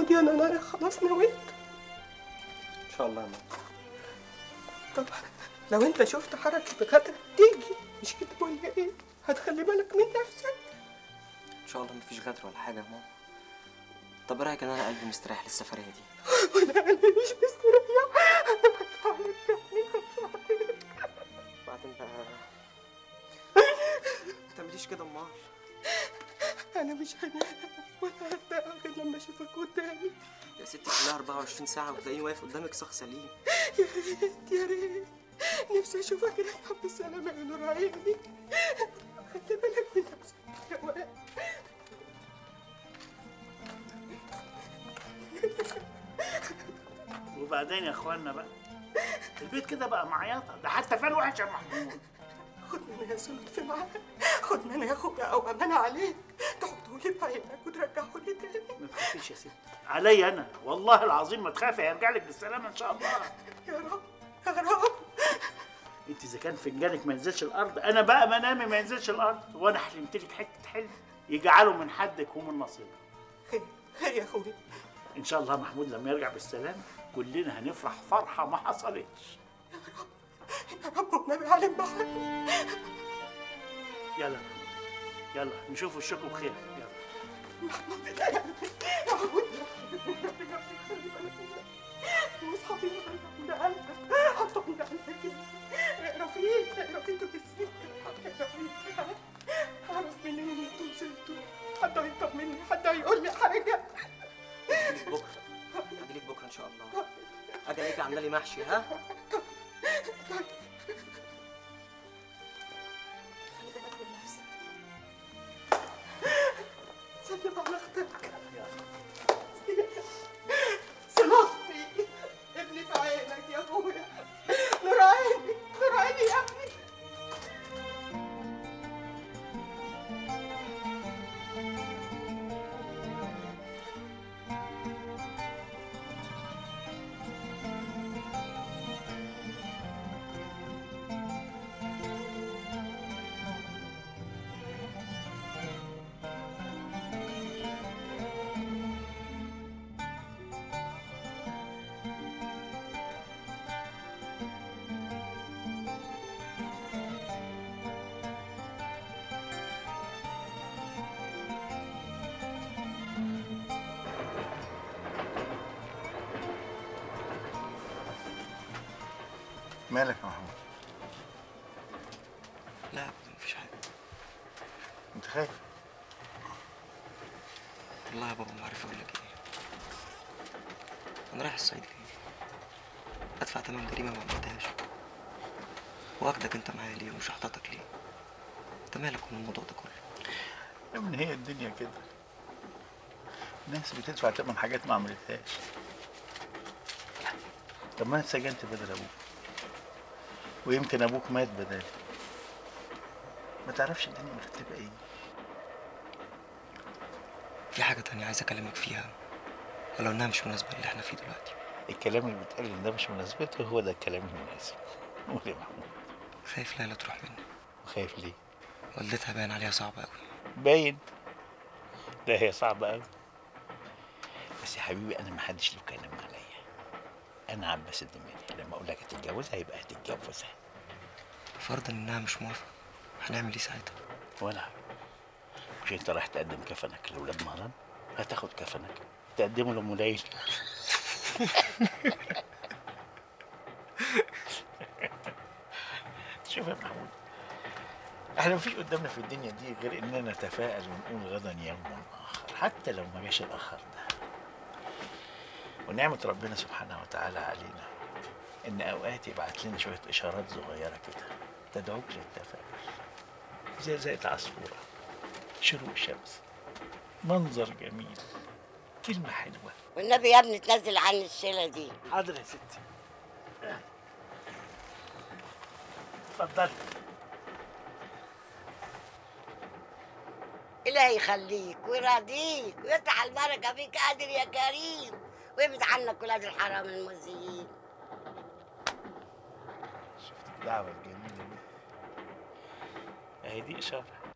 دي انا انا خلاص نويت ان شاء الله يا ماما طب لو انت شفت حركه غدر تيجي مش كده ولا ايه هتخلي بالك من نفسك ان شاء الله مفيش غدر ولا حاجه يا ماما طب إيه رايك ان انا قلبي مستريح للسفريه دي وانا قلبي مش مستريح انا خايفه عليك يا ابني خايفه عليك بعدين بقى ما تعمليش كده امال انا مش هنام ولا هرتاح غير لما اشوفك قدامي يا ستي كلها 24 ساعه وتلاقيني واقف قدامك شخص سليم يا ريت يا ريت نفسي اشوفك راجع بالسلامه يا نور عيني خلي بالك من نفسك يا ولد وبعدين يا اخوانا بقى البيت كده بقى معيطه ده حتى فين وحش يا محمود خد مني يا سلط في معاك خد مني يا اخويا او امانه عليك تحطه لي بعينك وترجعه لي تاني ما تخافيش يا ست عليا انا والله العظيم ما تخافي هيرجع لك بالسلامه ان شاء الله يا رب يا رب انت اذا كان فنجانك ما ينزلش الارض انا بقى منامي ما ينزلش الارض وانا حلمت لك حته حلم يجعله من حدك ومن نصيبك خير خير يا اخويا ان شاء الله محمود لما يرجع بالسلامه كلنا هنفرح فرحه ما حصلتش يا رب والنبي علم بحر يلا يا محمود يلا نشوف وشكم بخير يلا يا اخويا مصحفي عند قلبك حطه عند قلبك كده اقرا فيه اقرا فيه انتوا في السكه اقرا فيه اعرف منين ان انتوا وصلتوا حد هيطمني حد هيقول لي حاجه بكره اجيلك بكره ان شاء الله اجي الاقيكي عامله لي محشي ها خلي بالك من نفسك سلم على اختك صلاحتي ابني في عينك يا ابويا نور عيني نور عيني يا ابني مالك يا محمود لا ابدا مفيش حاجه انت خايف والله يا بابا ما عارف اقول لك ايه انا رايح الصعيد ليه ادفع تمن جريمه ما عملتهاش واخدك انت معايا ليه ومش هحططك ليه انت مالك من الموضوع ده كله يا ابني هي الدنيا كده الناس بتدفع تمن حاجات ما عملتهاش طب ما انا اتسجنت بدل ابوك ويمكن ابوك مات بدالي ما تعرفش الدنيا مرتبه ايه في حاجه تانية عايز اكلمك فيها ولو انها مش مناسبه اللي احنا فيه دلوقتي الكلام اللي بيتقال ان ده مش مناسبته هو ده الكلام المناسب قول يا محمود خايف ليلى تروح مني وخايف ليه والدتها باين عليها صعبه قوي باين لا هي صعبة أوي بس يا حبيبي أنا ما حدش له كلام عليا أنا عباس الدميري لما أقول لك هتتجوزها يبقى هتتجوزها فرضا انها مش موافقه هنعمل ايه ساعتها ولا حاجة. مش أنت رايح تقدم كفنك لأولاد مهران هتاخد كفنك تقدمه لأم ليلى شوف يا محمود احنا مفيش قدامنا في الدنيا دي غير اننا نتفائل ونقول غدا يوم اخر حتى لو ما جاش الاخر ده ونعمة ربنا سبحانه وتعالى علينا ان اوقات يبعت لنا شوية اشارات صغيرة كده تدعوك للتفاؤل زي زي العصفورة شروق شمس منظر جميل كلمة حلوة والنبي يا ابني تنزل عني الشيله دي حاضر يا ستي اتفضلي إلهي يخليك ويرضيك ويفتح البركة فيك قادر يا كريم ويبعد عنك ولاد الحرام المؤذيين شفت الدعوة الجميلة دي اهي دي اشارة